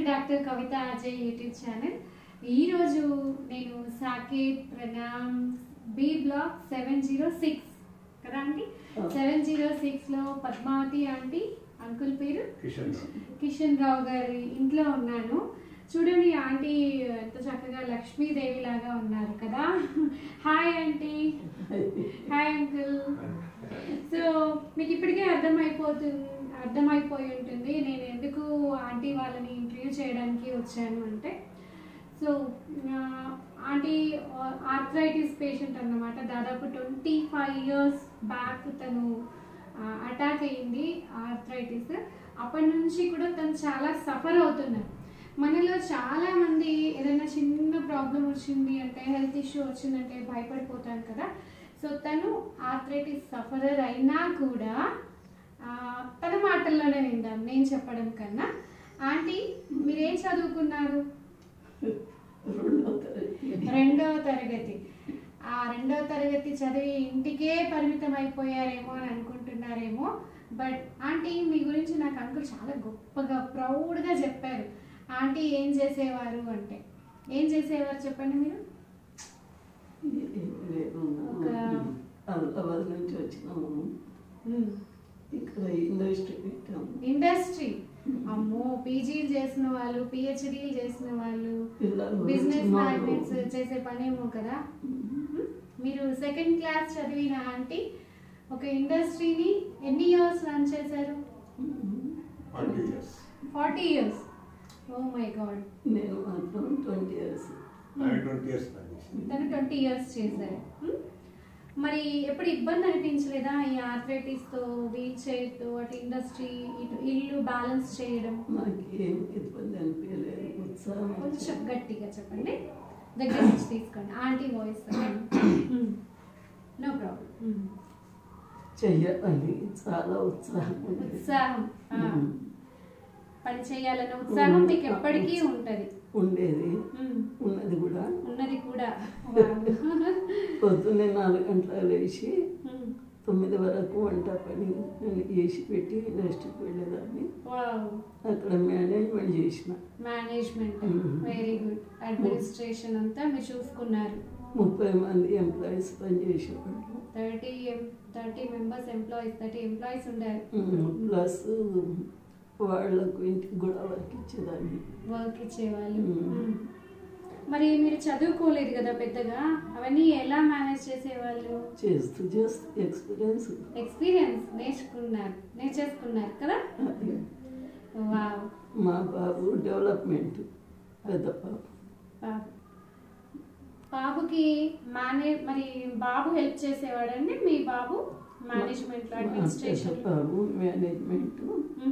Doctor Kavitha Ajay YouTube channel ఈరోజు నేను సాకేత్ ప్రణామ్ B block seven zero six కదా ఆంటీ సెవెన్ జీరో సిక్స్లో పద్మావతి ఆంటీ అంకుల్ పేరు కిషన్ రావు. కిషన్ రావు గారి ఇంట్లో ఉన్నాను చూడండి ఆంటీ ఎంత చక్కగా లక్ష్మీదేవి లాగా ఉన్నారు కదా hi aunty hi uncle so మీకు ఇప్పటికే అర్థమైపోతుంది అర్థమైపోయి ఉంటుంది నేను ఎందుకు ఆంటీ వాళ్ళని ఇంటర్వ్యూ చేయడానికి వచ్చాను అంటే సో ఆంటీ ఆర్థరైటిస్ పేషెంట్ అన్నమాట దాదాపు ట్వంటీ ఫైవ్ ఇయర్స్ బ్యాక్ తను అటాక్ అయ్యింది ఆర్థరైటిస్ అప్పటి నుంచి కూడా తను చాలా సఫర్ అవుతున్నారు మనలో చాలా మంది ఏదైనా చిన్న ప్రాబ్లం వచ్చింది అంటే హెల్త్ ఇష్యూ వచ్చిందంటే భయపడిపోతాను కదా సో తను ఆర్థరైటిస్ సఫరర్ అయినా కూడా ఆ, తన మాటల్లోనే విందాం నేను చెప్పడం కన్నా ఆంటీ మీరేం చదువుకున్నారు రెండో తరగతి రెండవ తరగతి ఆ రెండవ తరగతి చదివి ఇంటికే పరిమితం అయిపోయారేమో అని అనుకుంటున్నారేమో బట్ ఆంటీ మీ గురించి నాకు అంకుల్ చాలా గొప్పగా ప్రౌడ్గా చెప్పారు ఆంటీ ఏం చేసేవారు అంటే ఏం చేసేవారు చెప్పండి మీరు లేదు ఒక- హైదరాబాద్ నుంచి వచ్చినాము ఇక్కడ ఇండస్ట్రీ పెట్టాము ఇండస్ట్రీ అమ్మో పీజీలు చేసిన వాళ్ళు పిహెచ్డీలు చేసిన వాళ్ళు పిల్లలు బిజినెస్ చిన్నోళ్ళు. మ్యాగ్నెట్స్ చేసే పనేమో కదా మీరు సెకండ్ క్లాస్ చదివిన ఆంటీ ఒక ఇండస్ట్రీని ఎన్ని ఇయర్స్ రన్ చేశారు forty years forty years oh my god నేను మాత్రం ట్వంటీ ఇయర్స్ ఆమె ట్వంటీ ఇయర్స్ పనిచేసింది తను ట్వంటీ ఇయర్స్ చేశారు Hmm? మరి ఎప్పుడు ఇబ్బంది అనిపించలేదా ఈ arthritis తో వీల్ తో అటు ఇండస్ట్రీ ఇటు ఇల్లు బ్యాలెన్స్ చేయడం నాకు ఏం ఇబ్బంది అనిపించలేదు ఉత్సాహం కొంచెం వచ్చింది. గట్టిగా చెప్పండి దగ్గర నుంచి తీసుకోండి ఆంటీ వాయిస్ నో ప్రాబ్లం చెయ్యాలని చాలా ఉత్సాహం ఉంది ఉత్సాహం ఆ. పని చేయాలన్న ఉత్సాహం మీకు ఎప్పటికీ ఉంటది ఉండేది ఉమ్. ఉన్నది కూడా ఉన్నది కూడా వావ్. పొద్దున్నే నాలుగు గంటలకు లేచి ఉమ్. తొమ్మిది వరకు వంట పని నేను చేసి పెట్టి ఇండస్ట్రీకి వెళ్ళేదాన్ని వావ్ అక్కడ మేనేజ్మెంట్ చేసిన management um. Very good administration అంతా మీరు చూసుకున్నారు ముప్పై మంది ఎంప్లాయీస్ పనిచేసేవాళ్ళు thirty thirty members employees thirty employees ఉండారు ప్లస్ వాళ్ళకు ఇంటికి కూడా వర్క్ ఇచ్చేదాన్ని వర్క్ ఇచ్చేవాళ్ళు ఉమ్. ఉమ్. మరి మీరు చదువుకోలేదు కదా పెద్దగా అవన్నీ ఎలా మేనేజ్ చేసేవాళ్ళు చేస్తూ చేస్తూ ఎక్స్పీరియన్స్ ఎక్స్పీరియన్స్ నేర్చుకున్నారు నేర్చేసుకున్నారు కదా వావ్ మా బాబు డెవలప్మెంట్ పెద్ద బాబు బాబు బాబుకి మేనే మరి బాబు హెల్ప్ చేసేవాడండి మీ బాబు మేనేజ్మెంట్ మా పెద్ద అడ్మినిస్ట్రేషన్ బాబు మేనేజ్మెంట్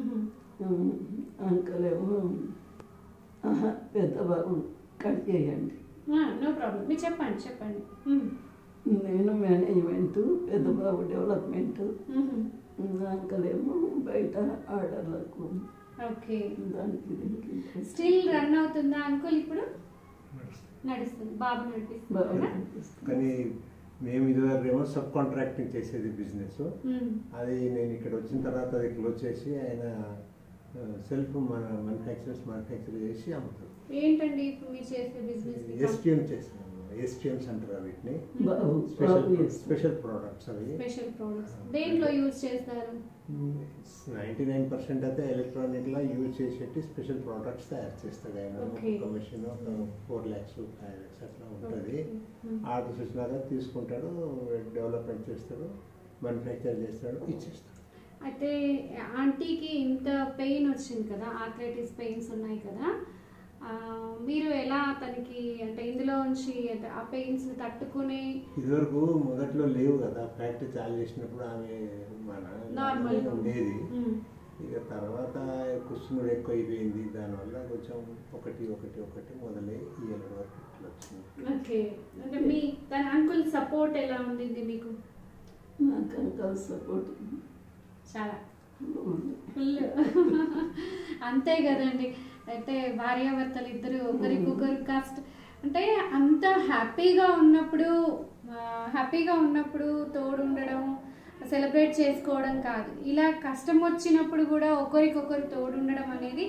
అంకల్ ఏమో ఆహా, పెద్ద బాబు కట్ చేయండి నో ప్రాబ్లం మీరు చెప్పండి చెప్పండి మ్మ్. నేను మేనేజ్మెంట్ పెద్ద బాబు డెవలప్మెంట్ మ్మ్. అంకల్ ఏమో బయట ఆర్డర్లకు ఓకే దానికి దీనికి స్టిల్ రన్ అవుతుందా అంకుల్ ఇప్పుడు నడుస్తుంది బాబు బాగా నడిపిస్తున్నారా అనిపిస్తుంది. కానీ మేము ఇదివరకేమో సబ్ కాంట్రాక్టింగ్ చేసేది బిజినెస్ మ్మ్. అది నేను ఇక్కడ వచ్చిన తర్వాత అది క్లోజ్ చేసి ఆయన సెల్ఫ్ మన మ్యానుఫ్యాక్చరర్స్ మ్యానుఫ్యాక్చర్ చేసి అమ్ముతారు ఏంటండి ఇప్పుడు మీరు చేసే బిజినెస్ ఎస్టీఎం చేస్తున్నాను ఎస్టీఎంస్ అంటారు వీటిని బాబు స్పెషల్ బాబు చేస్తాడు. స్పెషల్ ప్రోడక్ట్స్ అవి స్పెషల్ ప్రొడక్ట్స్ దేంట్లో యూజ్ చేస్తారు నైంటీ నైన్ పర్సెంట్ అయితే ఎలక్ట్రానిక్ లో యూజ్ చేసేటి స్పెషల్ ప్రోడక్ట్స్ తయారు చేస్తాడు ఆయన Okay. ఒక machine four lakhs five lakhs అట్లా ఉంటుంది Hmm. ఆర్డర్స్ వచ్చినాక తీసుకుంటాడు డెవలప్మెంట్ చేస్తాడు మ్యానుఫ్యాక్చర్ చేస్తాడు ఇచ్చేస్తాడు అయితే ఆంటీకి ఇంత పెయిన్ వచ్చింది కదా ఆర్థరైటిస్ పెయిన్స్ ఉన్నాయి కదా ఆ, మీరు ఎలా తనకి అంటే ఇందులో నుంచి అంటే ఆ పెయిన్స్ తట్టుకుని ఇదివరకు మొదట్లో లేవు కదా ఫ్యాక్టరీ చాలు చేసినప్పుడు ఆమె మన నార్మల్ ఉండేది మ్మ్. ఇక తర్వాత కుస్తునుడు ఎక్కువ అయిపోయింది దానివల్ల కొంచెం ఒకటి ఒకటి ఒకటి మొదలై ఈ ఏడు వరకు ఇట్లా వచ్చింది ఓకే అంటే మీ తన అంకుల్ సపోర్ట్ ఎలా ఉండింది మీకు నాకు అంకల్ సపోర్ట్ చాలా ఉంది. ఫుల్ అంతే కదండి అయితే భార్యాభర్తలు ఇద్దరు ఒకరికొకరు కష్ట అంటే అంత హ్యాపీగా ఉన్నప్పుడు ఆ, హ్యాపీగా ఉన్నప్పుడు తోడు ఉండడం సెలబ్రేట్ చేసుకోవడం కాదు ఇలా కష్టం వచ్చినప్పుడు కూడా ఒకరికొకరు తోడు ఉండడం అనేది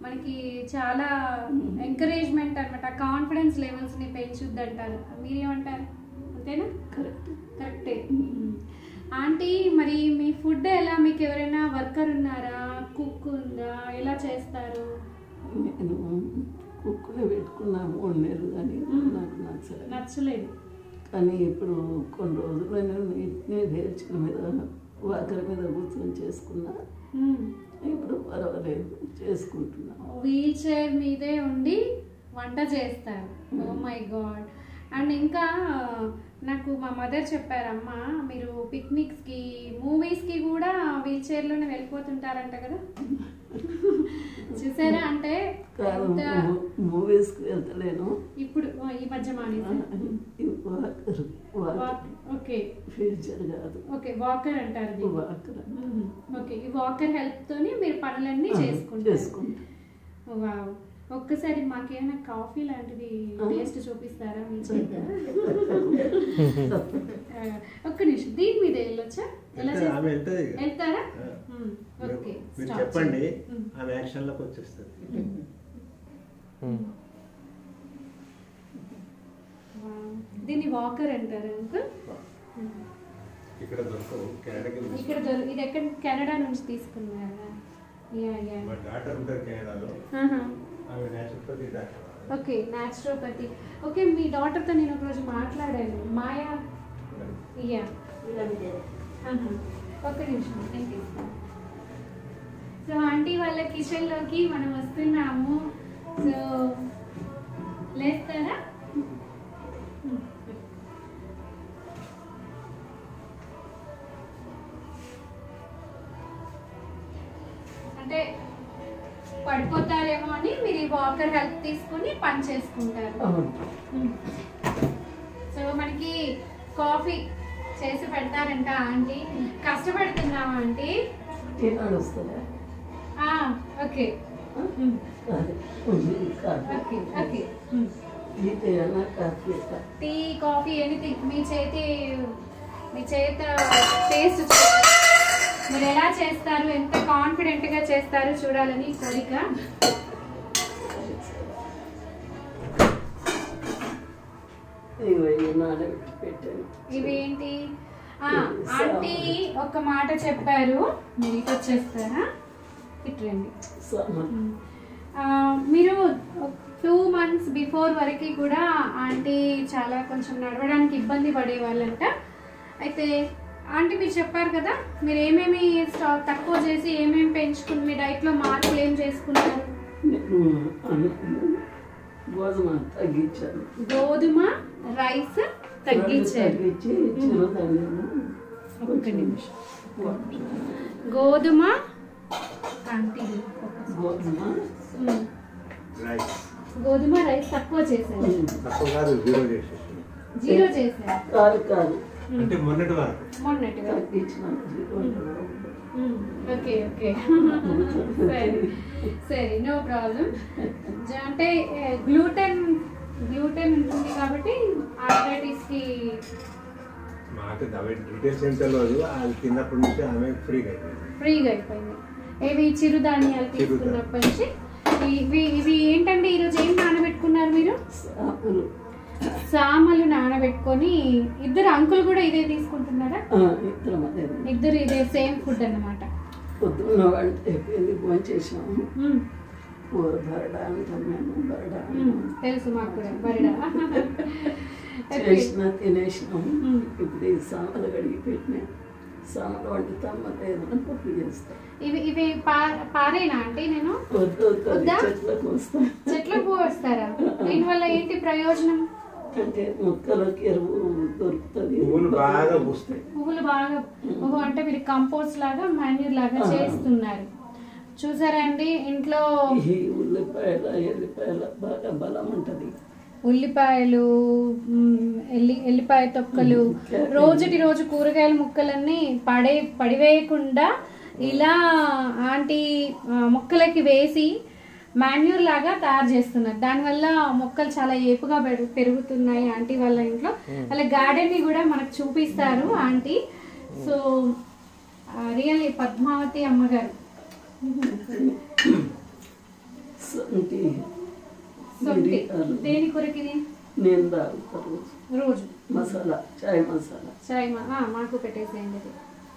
మనకి చాలా ఎంకరేజ్మెంట్ అనమాట కాన్ఫిడెన్స్ లెవెల్స్ ని పెంచుద్ది అంటారు మీరేమంటారు అంతేనా కరెక్ట్ కరెక్టే ఆంటీ మరి మీ ఫుడ్ ఎలా మీకు ఎవరైనా వర్కర్ ఉన్నారా కుక్ ఉందా ఎలా చేస్తారు నేను కుక్కనే పెట్టుకున్నాను మూడు నెలలు కానీ నాకు నచ్చలేదు నచ్చలేదు కానీ ఇప్పుడు కొన్ని రోజులు నేను నీటిని వేర్చిన మీద వాకరి మీద కూర్చొని చేసుకున్నా ఇప్పుడు పర్వాలేదు చేసుకుంటున్నాను వీల్ చైర్ మీదే ఉండి వంట చేస్తారు ఓ మై గాడ్ అండ్ ఇంకా నాకు మా మదర్ చెప్పారమ్మా మీరు పిక్నిక్స్కి మూవీస్కి కూడా వీల్ చైర్లోనే వెళ్ళిపోతుంటారంట కదా చూసారా అంటే కాదు ఎంత మూవీస్కి వెళ్తలేను ఇప్పుడు ఆ, ఈ మధ్య మానేసి వాకర్ వాకర్ ఓకే ఫ్యూచర్ కాదు ఓకే వాకర్ అంటారు దీన్ని. వాకర్ మ్మ్. ఓకే ఈ వాకర్ హెల్ప్ తోని మీరు పనులన్నీ చేసుకుంటారు చేసుకుంటా వావ్ ఒక్కసారి మాకేమైనా కాఫీ లాంటిది టేస్ట్ చూపిస్తారా మీ చేత ఆ, ఒక్క నిమిషం దీని మీద వెళ్ళొచ్చా ఎలా వెళ్తారా? ఆమె చేస్తా- వెళ్తుంది ఇక. వెళ్తారా ఆ. మ్మ్. మీరు- ఓకే మీరు స్టార్ట్ చెప్పండి చేయండి. మ్మ్. ఆమె యాక్షన్లోకి వచ్చేస్తుంది వావ్. దీన్ని వాకర్ అంటారు అంకుల్ ఇక్కడ దొరకవు కెనడాకి ఇక్కడ దొరి ఇది ఎక్కడ కెనడా నుంచి తీసుకున్నారా యా యా మా డాక్టర్ ఉంటారు కెనడాలో ఆహా. ఆమె naturopathy doctor okay naturopathy okay మీ డాక్టర్తో నేను ఒకరోజు మాట్లాడాను మాయా యా ఆహా. ఒక్క నిమిషం నేను తీస్తాను సో ఆంటీ వాళ్ళ కిచెన్లోకి మనం వస్తున్నాము సో లేస్తారా అంటే పడిపోతారేమో అని మీరు ఈ వాకర్ హెల్ప్ తీసుకుని పని చేసుకుంటారు అవును సో మనకి కాఫీ చేసి పెడతారంట ఆంటీ కష్టపడుతున్నావా ఆంటీ టీ నడుస్తుందా ఆ, ఓకే మ్మ్. అదే ఉంది కాఫీ ఓకే ఓకే టీ తేనా కాఫీ టీ కాఫీ ఎనీథింగ్ మీ చేతి మీ చేత టేస్ట్ మీరు ఎలా చేస్తారు ఎంత కాన్ఫిడెంట్ గా చేస్తారు చూడాలని కోరిక ఇవి నానబెట్టి పెట్టాను ఇవి ఏంటి ఆ, ఆంటీ ఒక మాట చెప్పారు మీరు ఇటు వచ్చేస్తారా ఇటు రండి సామాన్ ఆ, మీరు టూ మంత్స్ బిఫోర్ వరకు కూడా ఆంటీ చాలా కొంచెం నడవడానికి ఇబ్బంది పడేవాళ్ళంట అయితే ఆంటీ మీరు చెప్పారు కదా మీరు ఏమేమి స్టా- తక్కువ చేసి ఏమేమి పెంచుకుని మీ డైట్లో మార్పులు ఏం చేసుకున్నారు నేను అన్నము గోధుమ తగ్గించాను గోధుమ రైస్ తగ్గించారు తగ్గించి చిన్నదాన్ని ఒక్క నిమిషం గోధుమ ఆంటీ గోధుమ ఉమ్. రైట్ గోధుమ రైస్ తక్కువ చేశారు తక్కువ కాదు జీరో చేసేసి జీరో చేశారు కాదు కాదు అంటే మొన్నటి వరకు మొన్నటిగా తగ్గించిన ఉమ్, ఓకే ఓకే సరే సరే నో ప్రాబ్లం అంటే గ్లూటెన్ గ్లూటెన్ ఉంటుంది కాబట్టి ఆర్థరైటిస్ కి మాకు అవి డీటెయిల్స్ ఏం తెలియదు అది తిన్నప్పటి నుంచి ఆమె ఫ్రీగా అయిపోయింది ఫ్రీగా అయిపోయింది ఇవి చిరుధాన్యాలు తీసుకున్నప్పటి నుంచి ఇవి ఇవి ఏంటంటే ఈరోజు ఏం నానబెట్టుకున్నారు మీరు సాపులు సామలు నానబెట్టుకొని ఇద్దరు అంకుల్ కూడా ఇదే తీసుకుంటున్నారా ఇద్దరం అదే ఇద్దరు ఇదే సేమ్ ఫుడ్ అన్నమాట పొద్దున్న వంట అయిపోయింది భోజనం చేసాము కూర బరడా అంటాం మేము బరడా మ్మ్. తెలుసు మాకు కూడా బరిడా చేసిన తినేసినాం మ్మ్. ఇప్పుడు ఈ సామలు కడిగి పెట్టినా సామలు వండుతాం మళ్ళీ ఏదైనా పప్పు చేస్తాం ఇవి ఇవి పా- పారేనా అంటే నేను వద్దు వద్దు అది వద్దా? చెట్లకు వస్తాం చెట్లకు పోస్తారా దీనివల్ల ఏంటి ప్రయోజనం అంటే మొక్కలకి ఎరువు దొరుకుతుంది పువ్వులు బాగా పూస్తాయి పువ్వులు బాగా ఓహో అంటే మీరు కంపోస్ట్ లాగా మాన్యూర్ లాగా చేస్తున్నారు చూసారా అండి ఇంట్లో ఈ ఉల్లిపాయల ఎల్లిపాయల బాగా బలం ఉంటుంది ఉల్లిపాయలు మ్, ఎల్లి ఎల్లిపాయ తొక్కలు రోజుటి రోజు కూరగాయల ముక్కలన్నీ పడే పడివేయకుండా ఇలా ఆంటీ ఆ, మొక్కలకి వేసి మాన్యూర్ లాగా తయారు చేస్తున్నారు దానివల్ల మొక్కలు చాలా ఏపుగా పెరుగు- పెరుగుతున్నాయి ఆంటీ వాళ్ళ ఇంట్లో వాళ్ళ గార్డెన్ ని కూడా మనకు చూపిస్తారు ఆంటీ సో రియల్లీ పద్మావతి అమ్మగారు సొంటి సొంటి మిరియాలు. దేని కొరకు ఇది నేను తాగుతా రోజు రోజు మసాలా చాయ్ మసాలా చాయ్ మా ఆ, మాకు పెట్టేసేయండి అది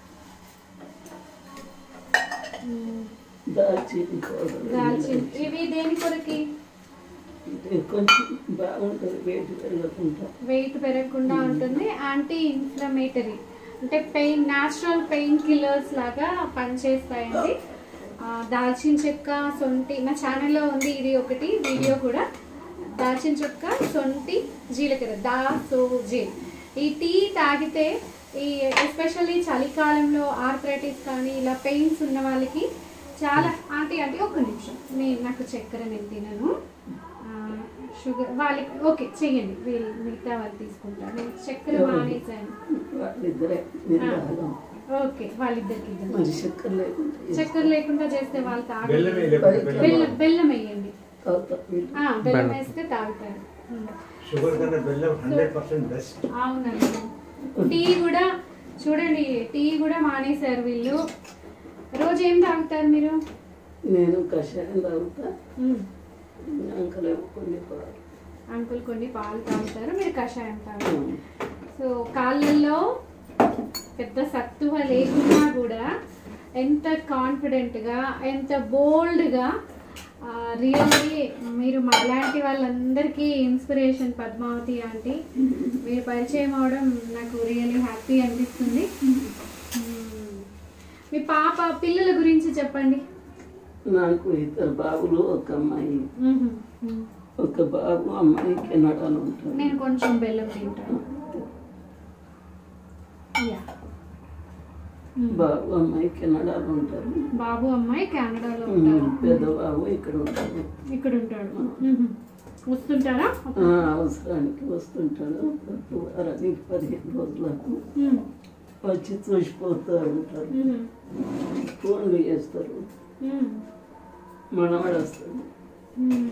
మ్మ్. దాల్చిన పౌడర్ దాల్చిన ఇవి దేని కొరకి అంటే కొంచెం బాగుంటుంది వేడి పెరగకుండా వెయిట్ పెరగకుండా ఉంటుంది యాంటీ ఇన్ఫ్లమేటరీ అంటే పెయిన్ న్యాచురల్ పెయిన్ కిల్లర్స్ లాగా పనిచేస్తాయండి ఆ, దాల్చిన చెక్క సొంటి నా ఛానల్లో ఉంది ఇది ఒకటి వీడియో కూడా దాల్చిన చెక్క సొంటి జీలకర్ర దా సో జీ ఈ టీ తాగితే ఈ ఎస్పెషల్లీ చలికాలంలో ఆర్థరైటిస్ కానీ ఇలా పెయిన్స్ ఉన్న వాళ్ళకి చాలా ఆంటీ అంటే ఒక నిమిషం నేను నాకు చక్కెర నేను తినను ఆ, షుగర్ వాళ్ళకి ఓకే చెయ్యండి వీళ్ళు మిగతా వాళ్ళు తీసుకుంటారు నేను చక్కెర మానేసాను వాళ్ళిద్దరే నేను తాగం ఓకే వాళ్ళిద్దరికి ఇద్దాం. మరి చక్కెర లేకుండా చక్కెర లేకుండా చేస్తే వాళ్ళు తాగరు బెల్లమే లేకపోతే బెల్లం బెల్లం బెల్లం వేయండి తాగుతా వీళ్ళు ఆ, బెల్లం వేస్తే తాగుతారు ఉమ్. షుగర్ కన్నా బెల్లం హండ్రెడ్ పర్సెంట్ బెస్ట్ అవునండి టీ కూడా చూడండి టీ కూడా మానేశారు వీళ్ళు రోజు ఏం తాగుతారు మీరు నేను కషాయం తాగుతా ఉమ్. అంకలేమో కొన్ని పాలు అంకుల్ కొన్ని పాలు తాగుతారు మీరు కషాయం తాగుతారు సో కాళ్ళల్లో పెద్ద సత్తువ లేకున్నా కూడా ఎంత కాన్ఫిడెంట్గా ఎంత బోల్డ్గా రియల్లీ మీరు మాలాంటి వాళ్ళందరికీ ఇన్స్పిరేషన్ పద్మావతి ఆంటీ మీరు పరిచయం అవడం నాకు రియల్లీ హ్యాపీ అనిపిస్తుంది మ్మ్. మీ పాప పిల్లల గురించి చెప్పండి నాకు ఇద్దరు బాబులు ఒక అమ్మాయి మ్మ్. మ్మ్. ఒక బాబు అమ్మాయి కెనడాలో ఉంటారు నేను కొంచెం బెల్లం తింటాను యా బాబు అమ్మాయి కెనడాలో ఉంటారు బాబు అమ్మాయి కెనడాలో ఉమ్, ఉంటారు పెద్ద బాబు ఇక్కడ ఉంటారు ఇక్కడ ఉంటాడు మ్మ్. వస్తుంటారా ఆ, అవసరానికి వస్తుంటాడు ప్రతి వారానికి పదిహేను రోజులకు మ్మ్. వచ్చి చూసిపోతూ ఉంటారు మ్మ్. ఫోన్లు చేస్తారు మ్మ్. మనవాడు వస్తాడు మ్మ్.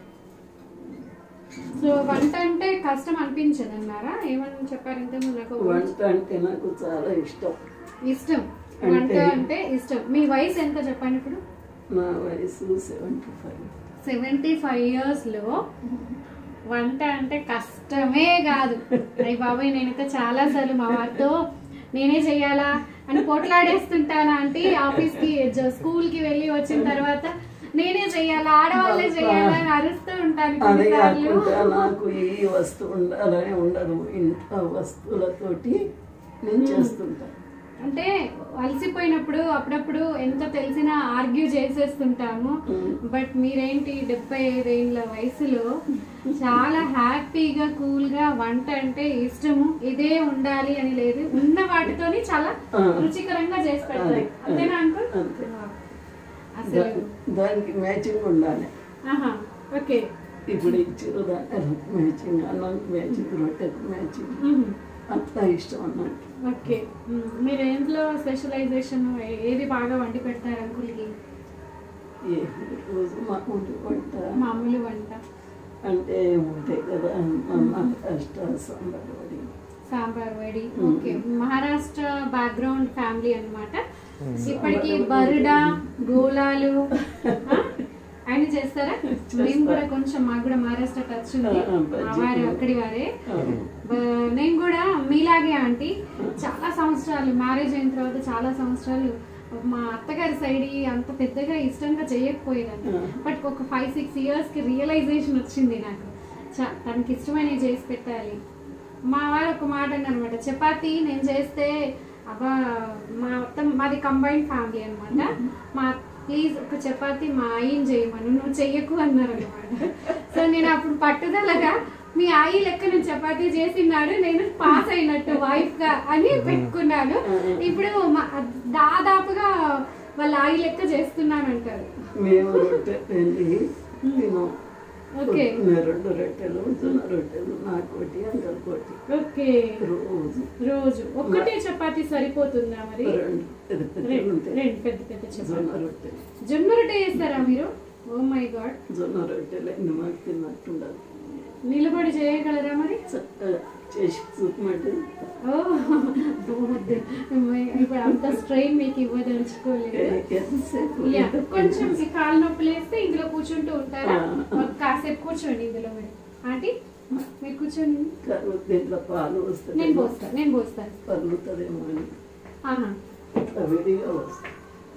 సో వంట అంటే కష్టం అనిపించదు అన్నారా ఏమని చెప్పారు ఇంతకుముందు నాకు వంట అంటే నాకు చాలా ఇష్టం ఇష్టం వంట అంటే- అంటే ఇష్టం మీ వయసు ఎంత చెప్పండి ఇప్పుడు నా వయసు సెవెంటీ ఫైవ్ సెవెంటీ ఫైవ్ ఇయర్స్లో వంట అంటే కష్టమే కాదు అయ్యి బాబాయ్ నేనైతే చాలా సార్లు మా వారితో నేనే చెయ్యాలా అని పోట్లాడేస్తుంటాను అంటే ఆఫీస్కి జ- స్కూల్కి వెళ్ళి వచ్చిన తర్వాత నేనే చెయ్యాలా ఆడవాళ్ళే చెయ్యాలా అని అరుస్తూ ఉంటాను అదే కొన్నిసార్లు కాకుండా నాకు ఈ వస్తువు ఉండాలని ఉండదు ఇంట్లో వస్తువులతోటి నేను చేస్తుంటాను అంటే అలసిపోయినప్పుడు అప్పుడప్పుడు ఎంత తెలిసినా ఆర్గ్యూ చేసేస్తుంటాము బట్ మీరేంటి డెబ్బై ఐదేళ్ళ వయసులో చాలా హ్యాపీగా కూల్ గా వంట అంటే ఇష్టము ఇదే ఉండాలి అని లేదు ఉన్న వాటితోని చాలా ఆ. రుచికరంగా చేసి పెడతారు అదే, అంతేనా అంకుల్ అంతే. అసలు దా- దానికి మ్యాచింగ్ ఉండాలి ఆహా ఓకే ఇప్పుడు ఇచ్చారు దానికి మ్యాచింగ్ అన్నానికి మ్యాచింగ్ రొట్టెకు మ్యాచింగ్ మ్మ్. అంతా ఇష్టం అన్నట్టు ఓకే మ్మ్. మీరు ఏంట్లో స్పెషలైజేషన్ ఏది బాగా వండి పెడతారు అంకుల్కి ఏ రోజు మామూలు వంట మామూలు వంట అంటే ఉంటాయి కదా మహారాష్ట్ర సాంబార్ వడి సాంబార్ వడి ఓకే మహారాష్ట్ర బ్యాక్గ్రౌండ్ ఫ్యామిలీ అన్నమాట ఇప్పటికి బరుడా గోలాలు ఆ? ఆయన చేస్తారా మేము కూడా కొంచెం మాకు కూడా మహారాష్ట్ర టచ్ ఉంది ఆ, బజ్జీ. మా వారు అక్కడి వారే అవును. బ- నేను కూడా మీలాగే ఆంటీ చాలా సంవత్సరాలు మ్యారేజ్ అయిన తర్వాత చాలా సంవత్సరాలు మా అత్తగారి సైడ్ అంత పెద్దగా ఇష్టంగా చేయకపోయేదాన్ని ఆ. బట్ ఒక ఫైవ్ సిక్స్ ఇయర్స్ కి రియలైజేషన్ వచ్చింది నాకు చ- తనకి ఇష్టమైనవి చేసి పెట్టాలి మా వారు ఒక మాట అన్నమాట చపాతి నేను చేస్తే అబ్బా మా మొత్తం మాది కంబైన్డ్ ఫ్యామిలీ అన్నమాట మా ప్లీజ్ ఒక చపాతి మా ఆయన చేయమను నువ్వు చెయ్యకు అన్నారు అనమాట సో నేను అప్పుడు పట్టుదలగా మీ ఆయి లెక్క నేను చపాతీ చేసినాడు నేను పాస్ అయినట్టు వైఫ్ గా అని పెట్టుకున్నాను ఇప్పుడు మా- దాదాపుగా వాళ్ళ ఆయి లెక్క చేస్తున్నాను అంటారు మేము రొట్టె వెళ్ళి తిన్నాం ఓకే పొద్దున్నే రెండు రొట్టెలు జొన్న రొట్టెలు నాకోటి అందరికోటి ఓకే రోజు రోజు ఒక్కటే చపాతీ సరిపోతుందా మరి రెండు పెద్ద పెద్దలు రెండు ఉంటాయి రెండు పెద్ద పెద్ద జొన్న చపాతీ రొట్టె జొన్న రొట్టె చేస్తారా మీరు ఓ మై గాడ్ జొన్న రొట్టెలు ఎన్ని మాకు తిన్నట్టుండాలి నిలబడి చేయగలరా మరి చక్కగా చేసి చూపమంటే ఓ వద్దు. ఇప్పుడు అంత స్ట్రెయిన్ మీకు ఇవ్వదలుచుకోలేదు ఎంతసేపు యా, కొంచెం ఈ కాలు నొప్పులు వేస్తే ఇందులో కూర్చుంటూ ఉంటారా ఆ. ఒక కాసేపు కూర్చోండి ఇందులో మీరు ఆంటీ మీరు కూర్చోండి కరువు దీంట్లో పాలు వస్తుంది నేను పోస్తాను నేను పోస్తాను పర్లుతుందేమో అని ఆహా ఇట్లా విడిగా వస్తుంది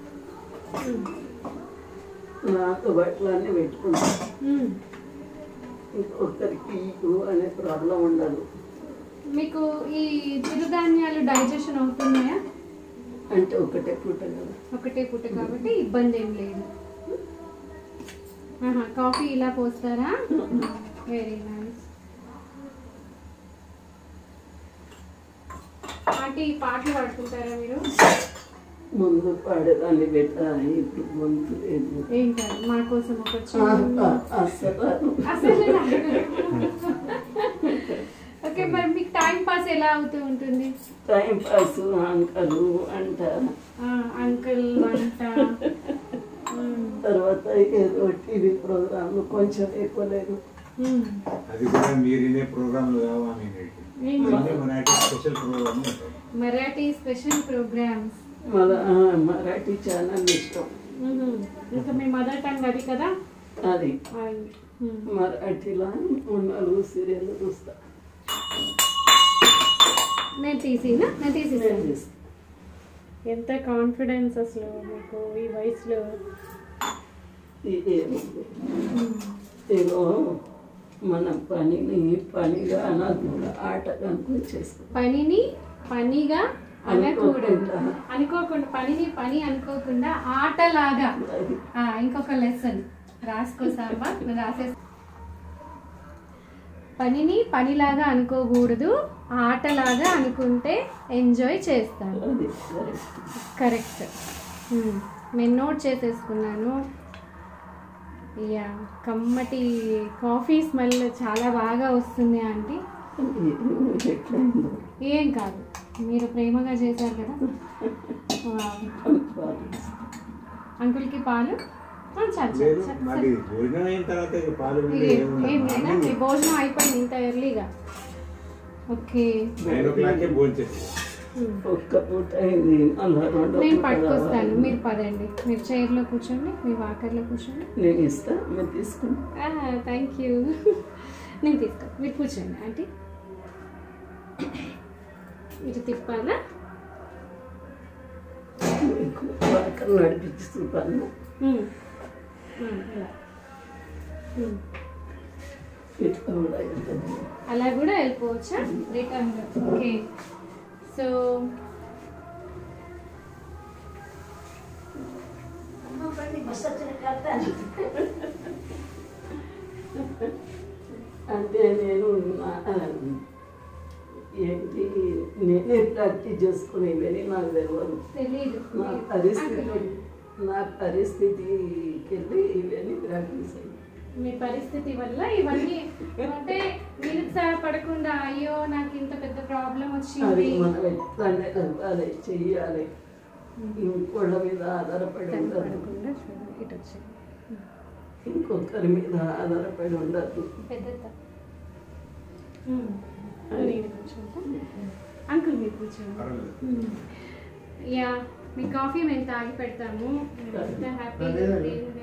నాకు బట్టలన్నీ పెట్టుకుంటాను ఉమ్. ఇంకొకరికి ఇగు అనే ప్రాబ్లం ఉండదు మీకు ఈ చిరుధాన్యాలు డైజెషన్ అవుతున్నాయా అంటే ఒకటే పూట కదా ఒకటే పూట కాబట్టి ఇబ్బంది ఏం లేదు ఆహా కాఫీ ఇలా పోస్తారా వెరీ నైస్ ఆంటీ పాటలు పాడుకుంటారా మీరు ముందు పాడేదాన్ని పెట్ట ఇప్పుడు ముందు లేదు ఏం కాదు మా కోసం ఒక ఆ, చిన్న ఆ, అసలు అసలు ఓకే మరి మీకు టైం పాస్ ఎలా అవుతూ ఉంటుంది టైం పాస్ అంకలు అంట ఆ, అంకుల్ వంట మ్మ్. తర్వాత ఏదో టీవీ ప్రోగ్రాంలు కొంచెం ఎక్కువ లేదు మ్మ్. అది కూడా మీరు వినే ప్రోగ్రాంలు కావా ఏం నేను మన స్పెషల్ ప్రోగ్రామ్ ఉంటాయి మరాఠీ స్పెషల్ ప్రోగ్రామ్స్ మళ్ళా ఆ, మరాఠీ ఛానల్ ఇష్టం ఇంకా మీ మదర్ టంగ్ అది కదా అది అది. మ్మ్. మరాఠీలో మూడు నాలుగు సీరియల్ చూస్తా నేను తీసినా నేను నేను తీసిస్తాను చూస్తా. ఎంత కాన్ఫిడెన్స్ అసలు మీకు ఈ వయసులో ఇది ఏముంది ఏదో మన పనిని పనిగా అనకుండా ఆటగా అనుకుని చేసుకో పనిని పనిగా అనకూడదు అనుకోకుండా. అనుకోకుండా పనిని పని అనుకోకుండా ఆటలాగా అది ఆ, ఇంకొక లెసన్ రాసుకో సాంబా నువ్వు రాసే పనిని పనిలాగా అనుకోకూడదు ఆటలాగా అనుకుంటే ఎంజాయ్ చేస్తాను అది కరెక్ట్ కరెక్ట్ మ్మ్. నేను నోట్ చేసేసుకున్నాను యా కమ్మటి కాఫీ స్మెల్ చాలా బాగా వస్తుంది ఆంటీ ఎట్లయిందో ఏం కాదు మీరు ప్రేమగా చేశారు కదా వావ్. అంకుల్కి పాలు ఆ, చాలు, చాలు, లేదు చాలు, మరి చాలు. భోజనం అయిన తర్వాత ఇక పాలు ఇది పిండి ఏముండదు. ఏం లేదా మీ మార్నింగ్ భోజనం అయిపోయింది ఇంత ఎర్లీగా ఓకే నైన్ ఓ క్లాక్కే భోజనం చేస్తాం మ్మ్. ఒక్క పూట అయింది మళ్ళా రెండో నేను పూట పట్టుకొస్తాను రావాలి. మీరు పదండి మీరు చైర్లో కూర్చోండి మీ వాకర్లో కూర్చోండి నేను ఇస్తా మీరు తీసుకుని థ్యాంక్ యూ నేను తీసుకో మీరు కూర్చోండి ఆంటీ ఇటు తిప్పాలా మీకు పక్కన నడిపించి చూపాను మ్మ్. మ్మ్, ఇలా. మ్మ్. ఇట్లా కూడా వెళ్తుంది అలా కూడా వెళ్ళిపోవచ్చా రిటర్న్ ఓకే సో అంటే నేను నా- ఏంటి నేనే ప్రాక్టీస్ చేసుకునేవని నాకు తెలియదు తెలీదు నా పరిస్థితి నా పరిస్థితికి వెళ్ళి ఇవన్నీ ప్రాక్టీస్ అయ్యి మీ పరిస్థితి వల్ల ఇవన్నీ అంటే నిరుత్సాహపడకుండా అయ్యో నాకు ఇంత పెద్ద ప్రాబ్లం అది వచ్చింది మనం ఎట్లానే అదే చెయ్యాలి ఇంకోళ్ళ మీద ఆధారపడి ఉండదు పడకుండా చూడండి ఇటు వచ్చేయండి ఇంకొకరి మీద ఆధారపడి ఉండదు పెద్ద నేను కూర్చుంటా అంకుల్ మీరు కూర్చోండి పర్వాలేదు. మ్మ్. యా మీ కాఫీ మేము తాగి పెడతాము ఎంత హ్యాపీగా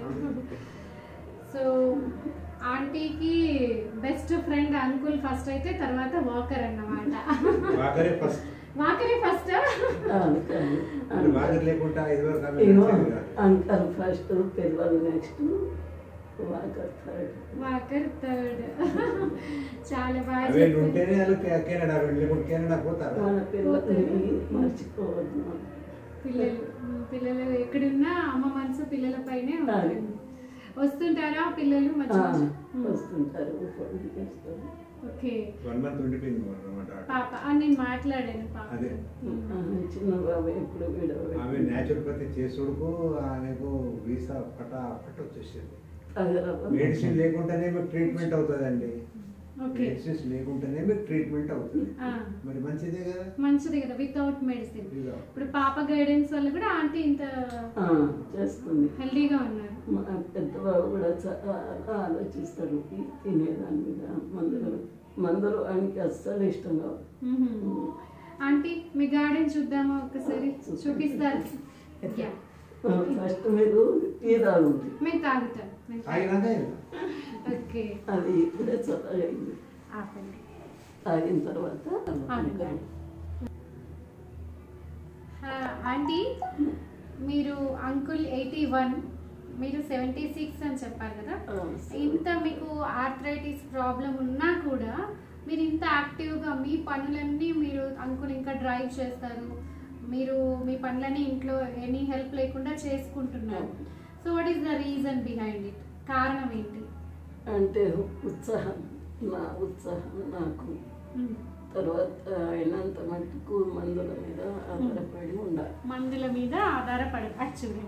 సో ఆంటీకి బెస్ట్ ఫ్రెండ్ అంకుల్ ఫస్ట్ అయితే తర్వాత వాకర్ అన్నమాట వాకరే ఫస్ట్ వాకరే ఫస్ట్ అందుకని అంటే వాకర్ లేకుండా ఐదు వరకు ఆమె ఇగో నడిచేది కాదు. అంకల్ ఫస్ట్ పిల్లలు next walker third walker third చాలా బాగా అవే చెప్పారు. ఉంటేనే వాళ్ళు కె- కెనడా లేకుంటే కెనడా పోతారు మన పిల్లల్ని మర్చిపోవద్దు పిల్లలు పిల్లలు ఎక్కడున్నా అమ్మ మనసు పిల్లల పైనే అది. ఉంటుంది వస్తుంటారా పిల్లలు మధ్య ఆ, మధ్య? మ్మ్. వస్తుంటారు ఫోన్ చేస్తారు ఓకే వన్ మంత్ ఉండిపోయింది అనమాట పాప ఆ, నేను మాట్లాడాను పాప అదే. ఆ, చిన్న బాబు ఎప్పుడు ఆమె విడవ న్యాచురోపతి చేసుడుకు ఆమెకు వీసా పట పట్ట వచ్చేసింది హైదరాబాద్ మెడిసిన్ లేకుండానే మీకు ట్రీట్మెంట్ అవుతుందండి ఓకే మెడిసిన్స్ లేకుండానే మీకు ట్రీట్మెంట్ అవుతుంది ఆ. మరి మంచిదే కదా మంచిది కదా వితౌట్ మెడిసిన్ ఇదిగో. ఇప్పుడు పాప గైడెన్స్ వల్ల కూడా ఆంటీ ఇంత ఆ, చేస్తుంది హెల్దీగా ఉన్నారు మా పెద్ద బాబు కూడా చాలా ఆలోచిస్తాడు ఈ తినేదాని మీద మందులు మందులు ఆయనకి అస్సలు ఇష్టం కాదు మ్మ్. ఆంటీ మీ గార్డెన్ చూద్దామా ఒకసారి చూపిస్తారు యా ఫస్ట్ మీరు టీ తాగుంది మేము తాగుతాం మేము అయినాక ఓకే అది ఇప్పుడే చల్లగా అయింది ఆపండి తాగిన తర్వాత అవును. ఆ, ఆంటీ మీరు అంకుల్ ఎయిటీ వన్ మీరు సెవెంటీ సిక్స్ అని చెప్పారు కదా ఇంత మీకు ఆర్థరైటిస్ ప్రాబ్లం ఉన్నా కూడా మీరు ఇంత యాక్టివ్గా మీ పనులన్నీ మీరు అంకుల్ ఇంకా డ్రైవ్ చేస్తారు మీరు మీ పనులన్నీ ఇంట్లో ఎనీ హెల్ప్ లేకుండా చేసుకుంటున్నారు so what is the reason behind it కారణం ఏంటి అంటే ఉత్సాహం నా ఉత్సాహం నాకు మ్మ్. తర్వాత అయినంత మట్టుకు మందుల మీద ఆధారపడి ఉండాలి మందుల మీద ఆధారపడ యాక్చువల్లీ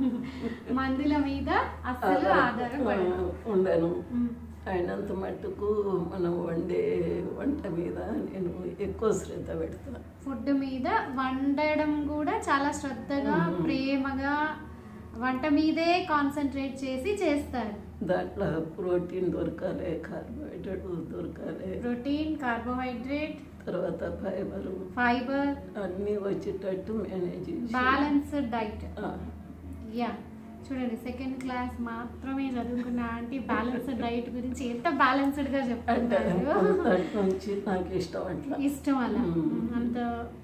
మందుల మీద అస్సలు ఆధారపడ ఉండను అయినంత మట్టుకు మనం వండే వంట మీద నేను ఎక్కువ శ్రద్ధ పెడతాను ఫుడ్ మీద వండడం కూడా చాలా శ్రద్ధగా ప్రేమగా వంట మీదే కాన్సన్ట్రేట్ చేసి చేస్తారు దాంట్లో ప్రోటీన్ దొరకాలి కార్బోహైడ్రేట్ దొరకాలి ప్రోటీన్ కార్బోహైడ్రేట్ తర్వాత ఫైబర్ ఫైబర్ అన్నీ వచ్చేటట్టు మేనేజ్ చేసి బ్యాలెన్స్డ్ డైట్ ఆ, యా చూడండి సెకండ్ క్లాస్ మాత్రమే చదువుకున్న ఆంటీ బ్యాలెన్స్డ్ డైట్ గురించి ఎంత బ్యాలెన్స్డ్ గా అంటే చెప్తున్నారు దాంట్ నుంచి నాకు ఇష్టం అట్లా ఇష్టం అలా మ్మ్. అంత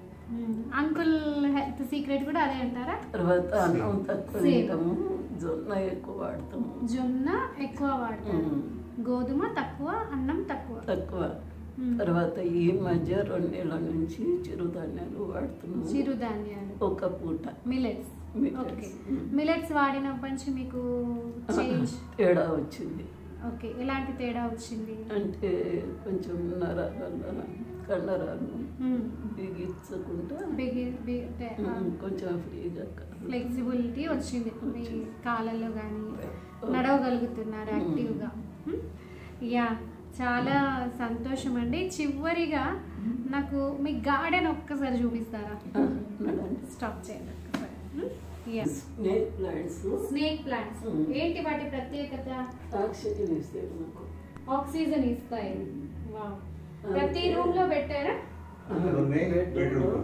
అంకుల్ హెల్త్ సీక్రెట్ కూడా అదే అంటారా తర్వాత అన్నం తక్కువ Same. తింటాము జొన్న ఎక్కువ వాడతాము జొన్న ఎక్కువ వాడతారు మ్మ్. గోధుమ తక్కువ అన్నం తక్కువ తక్కువ మ్మ్. తర్వాత ఈ మధ్య రెండేళ్ల నుంచి చిరుధాన్యాలు వాడుతున్నాము చిరుధాన్యాలు ఒక పూట మిలెట్స్ Millets. ఓకే మ్మ్. మిలెట్స్ వాడినప్పటి నుంచి మీకు చేంజ్ తేడా వచ్చింది ఓకే ఎలాంటి తేడా వచ్చింది అంటే కొంచెం నరాల కండరాలు మ్మ్. బిగించకుండా బిగి- బి- అంటే, ఆ, మ్మ్, కొంచెం ఫ్రీగా ఫ్లెక్సిబిలిటీ వచ్చింది మీ కాళ్ళలో కానీ నడవగలుగుతున్నారు యాక్టివ్గా మ్మ్. యా చాలా సంతోషం అండి చివరిగా నాకు మీ గార్డెన్ ఒక్కసారి చూపిస్తారా నడండి స్టాప్ చేయండి ఒక్కసారి మ్మ్. Yeah snake plants snake plants మ్మ్. ఏంటి వాటి ప్రత్యేకత ఆక్సిజన్ ఇస్తాయి మనకు ఆక్సిజన్ ఇస్తాయి వావ్. ప్రతి రూమ్ లో పెట్టారా ఉన్నాయి బెడ్రూమ్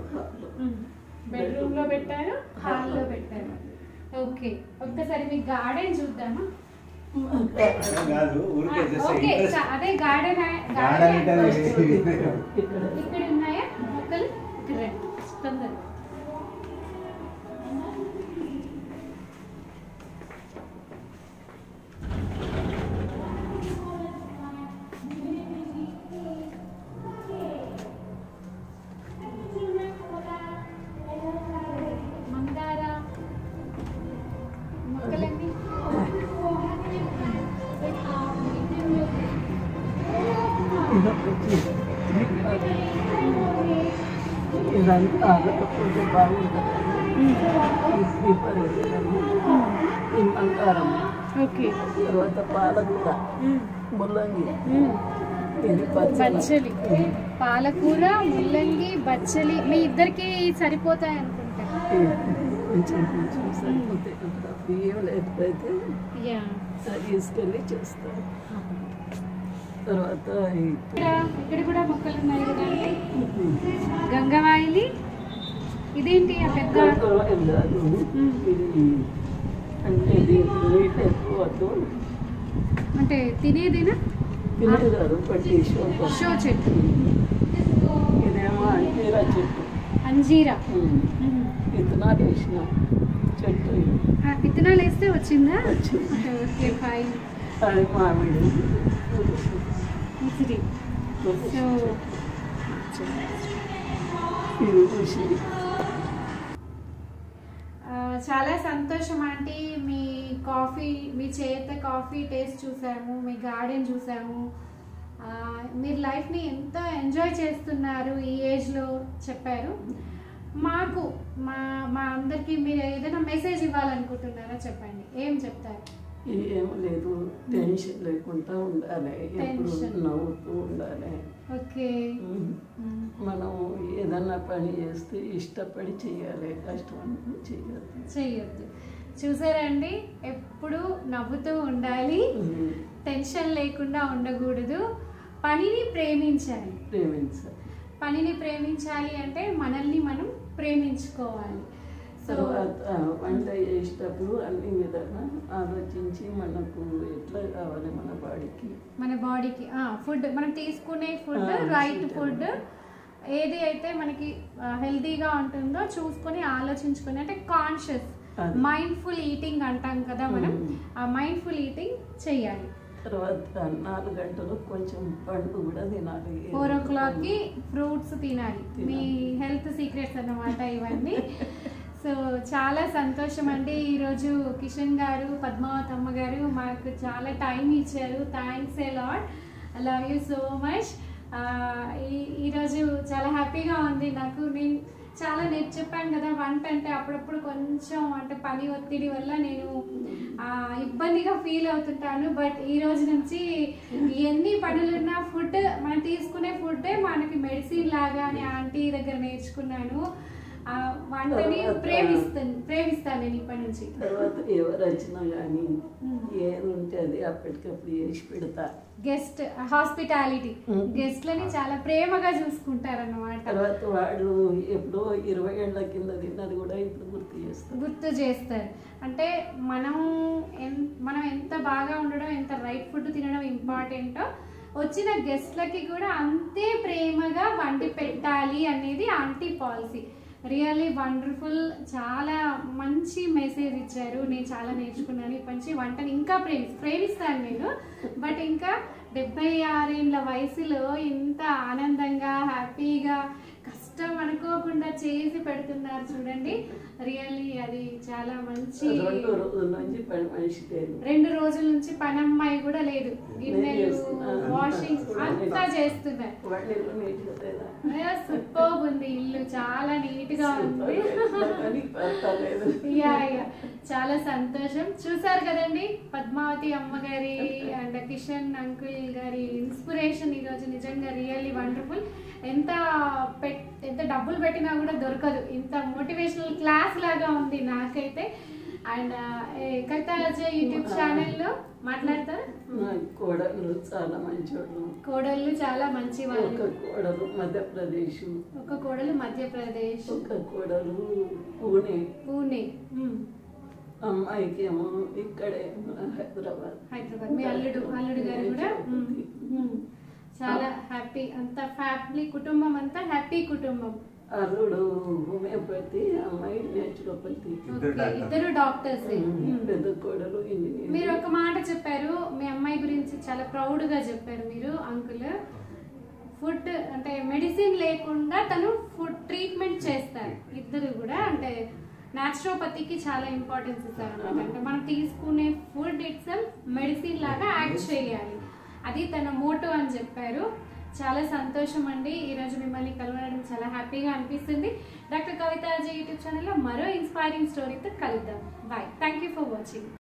బెడ్రూమ్ లో పెట్టారు హాల్ లో పెట్టారు ఓకే ఒక్కసారి మీ గార్డెన్ చూద్దామా కాదు ఊరికే ఆ, జస్ట్ ఓకే ఇంట్రెస్ట్ చ- అదే గార్డెన్ గార్డెన్ అంటే ఇక్కడ ఇక్కడ ఉన్నాయా మొక్కలు ఇక్కడ రండి. తొందరగా మందార మొక్కలన్నీ ఇదంతా ఆగకపోతే బాగుంటుంది ఈ పరిచయము ఈ మంగారం ఓకే తర్వాత పాలకూర ముల్లంగి ఇది బచ్చలి పాలకూర ముల్లంగి బచ్చలి మీ ఇద్దరికి సరిపోతాయి అనుకుంటా కొంచెం కొంచెం సరిపోతే బియ్యం లేకపోతే యా తీసుకెళ్ళి చేస్తారు తర్వాత ఈ ఇక్కడ ఇక్కడ కూడా మొక్కలు ఉన్నాయి కదండి గంగవాయిలి ఇదేంటి ఆ పెద్ద కూరగాయలు కాదు. ఇది అంటే దీంట్లో నీళ్ళు ఎక్కువ వద్దు అంటే తినేదేనా తినేదారు పట్టి షోకు షో చెట్టు ఇదేమో అంజీరా చెట్టు అంజీరా ఉమ్. మ్మ్. విత్తనాలు వేసిన చెట్టు ఇది. ఆ, విత్తనాలు వేస్తే వచ్చిందా వచ్చింది. ఓకే ఫైన్ అది మామిడి ఉసిరి సో ఇది ఉసిరి ఆ, చాలా సంతోషం ఆంటీ మీ కాఫీ మీ చేత కాఫీ టేస్ట్ చూసాము మీ గార్డెన్ చూసాము ఆ, మీరు లైఫ్ని ఎంత ఎంజాయ్ చేస్తున్నారు ఈ ఏజ్లో చెప్పారు మాకు మా మా అందరికీ మీరు ఏదైనా మెసేజ్ ఇవ్వాలనుకుంటున్నారా చెప్పండి ఏం చెప్తారు ఇది ఏమీ లేదు టెన్షన్ లేకుండా ఉండాలి ఎప్పుడు టెన్షన్. నవ్వుతూ ఉండాలి ఓకే ఉమ్. మ్మ్. మనం ఏదన్నా పని చేస్తే ఇష్టపడి చేయాలి కష్టం చేయాలి చెయ్యొద్దు చూసారండి ఎప్పుడు నవ్వుతూ ఉండాలి ఉమ్. టెన్షన్ లేకుండా ఉండకూడదు పనిని ప్రేమించాలి ప్రేమించాలి పనిని ప్రేమించాలి అంటే మనల్ని మనం ప్రేమించుకోవాలి సో తర్వాత వంట చేసేటప్పుడు అన్ని విధాలా ఆలోచించి మనకు ఎట్లా కావాలి మన బాడీకి మన బాడీకి ఫుడ్ మనం తీసుకునే ఫుడ్ ఆ, రైట్ suitable. ఫుడ్ ఏది అయితే మనకి హెల్తీగా ఉంటుందో చూసుకొని ఆలోచించుకొని అంటే కాన్షియస్ అది. మైండ్ఫుల్ ఈటింగ్ అంటాం కదా మనం మ్మ్. ఆ మైండ్ఫుల్ ఈటింగ్ చెయ్యాలి తర్వాత నాలుగు గంటలు కొంచెం పండు కూడా తినాలి ఫోర్ ఓ క్లాక్కి ఫ్రూట్స్ తినాలి తినాలి. మీ హెల్త్ సీక్రెట్స్ అన్నమాట ఇవన్నీ సో చాలా సంతోషం అండి ఈరోజు కిషన్ గారు పద్మావతమ్మ గారు మాకు చాలా టైం ఇచ్చారు thanks a lot love you so much ఈరోజు చాలా హ్యాపీగా ఉంది నాకు నేను చాలా నేను చెప్పాను కదా వంట అంటే అప్పుడప్పుడు కొంచెం అంటే పని ఒత్తిడి వల్ల నేను ఆ, ఇబ్బందిగా ఫీల్ అవుతుంటాను బట్ ఈ రోజు నుంచి ఎన్ని పనులున్నా ఫుడ్ మనం తీసుకునే ఫుడ్డే మనకి మెడిసిన్ లాగా అని ఆంటీ దగ్గర నేర్చుకున్నాను ఆ, వంటని తర్వాత- ప్రేమిస్తాను ప్రేమిస్తాను నేను ఇప్పటి నుంచి తర్వాత ఎవరు వచ్చినా కానీ మ్మ్. ఏది ఉంటే అది అప్పటికప్పుడు చేసి పెడతా గెస్ట్ హాస్పిటాలిటీ మ్మ్. గెస్ట్లని చాలా ప్రేమగా చూసుకుంటారన్నమాట తర్వాత వాళ్ళు ఎప్పుడో ఇరవై ఏళ్ళ కింద తిన్నది కూడా ఇప్పుడు గుర్తు చేస్తారు గుర్తు చేస్తారు అంటే మనం ఎన్ మనం ఎంత బాగా ఉండడం ఎంత రైట్ ఫుడ్ తినడం ఇంపార్టెంటో వచ్చిన గెస్ట్లకి కూడా అంతే ప్రేమగా వండి పెట్టాలి అనేది ఆంటీ పాలసీ రియల్లీ వండర్ఫుల్ చాలా మంచి మెసేజ్ ఇచ్చారు నేను చాలా నేర్చుకున్నాను ఇప్పటి నుంచి వంటని ఇంకా ప్రేమి ప్రేమిస్తాను నేను బట్ ఇంకా డెబ్బై ఆరేళ్ళ వయసులో ఇంత ఆనందంగా హ్యాపీగా కష్టం అనుకోకుండా చేసి పెడుతున్నారు చూడండి రియల్లీ అది చాలా మంచి రెండు రోజుల నుంచి పని మనిషి లేదు రెండు రోజుల నుంచి పనమ్మాయి కూడా లేదు గిన్నెలు చేస్తున్నాను. వాషింగ్ అంతా చేస్తున్నారు వాళ్ళు నీట్గా లేదా సూపర్ ఉంది ఇల్లు చాలా నీట్ గా ఉంది కానీ పర్వాలేదు యా యా చాలా సంతోషం చూసారు కదండి పద్మావతి అమ్మగారి అండ్ కిషన్ అంకుల్ గారి ఇన్స్పిరేషన్ ఈరోజు నిజంగా రియల్లీ వండర్ఫుల్ ఎంత పెట్ ఎంత డబ్బులు పెట్టినా కూడా దొరకదు ఇంత మోటివేషనల్ క్లాస్ లాగా ఉంది నాకైతే అండ్ కవిత యూట్యూబ్ ఛానల్లో మాట్లాడతారు నా కోడలు చాలా మంచోళ్ళు కోడళ్ళు చాలా మంచి ఒక వాళ్ళు కోడలు మధ్యప్రదేశ్ ఒక కోడలు మధ్యప్రదేశ్ ఒక కోడలు పూణే పూణే మ్మ్. అమ్మాయికి ఏమో ఇక్కడే హైదరాబాద్ హైదరాబాద్ మీ అల్లుడు అల్లుడు గారు కూడా మ్మ్. మ్మ్. చాలా హ్యాపీ అంత ఫ్యామిలీ కుటుంబం అంతా హ్యాపీ కుటుంబం అల్లుడు హోమియోపతి అమ్మాయి నేచురోపతి ఓకే ఇద్దరు డాక్టర్స్ పెద్ద కోడలు మీరు ఇంజనీర్ ఒక మాట చెప్పారు మీ అమ్మాయి గురించి చాలా ప్రౌడ్ గా చెప్పారు మీరు అంకుల్ ఫుడ్ అంటే మెడిసిన్ లేకుండా తను ఫుడ్ ట్రీట్మెంట్ చేస్తారు ఇద్దరు కూడా అంటే నాచురోపతికి చాలా ఇంపార్టెన్స్ ఇస్తారు అనమాట అంటే మనం తీసుకునే ఫుడ్ ఇట్స్ మెడిసిన్ లాగా యాక్ట్ చేయాలి అది తన మోటో అని చెప్పారు చాలా సంతోషం అండి ఈరోజు మిమ్మల్ని కలవడం చాలా హ్యాపీగా అనిపిస్తుంది డాక్టర్ కవిత యూట్యూబ్ ఛానల్లో మరో ఇన్స్పైరింగ్ స్టోరీతో కలుద్దాం bye thank you for watching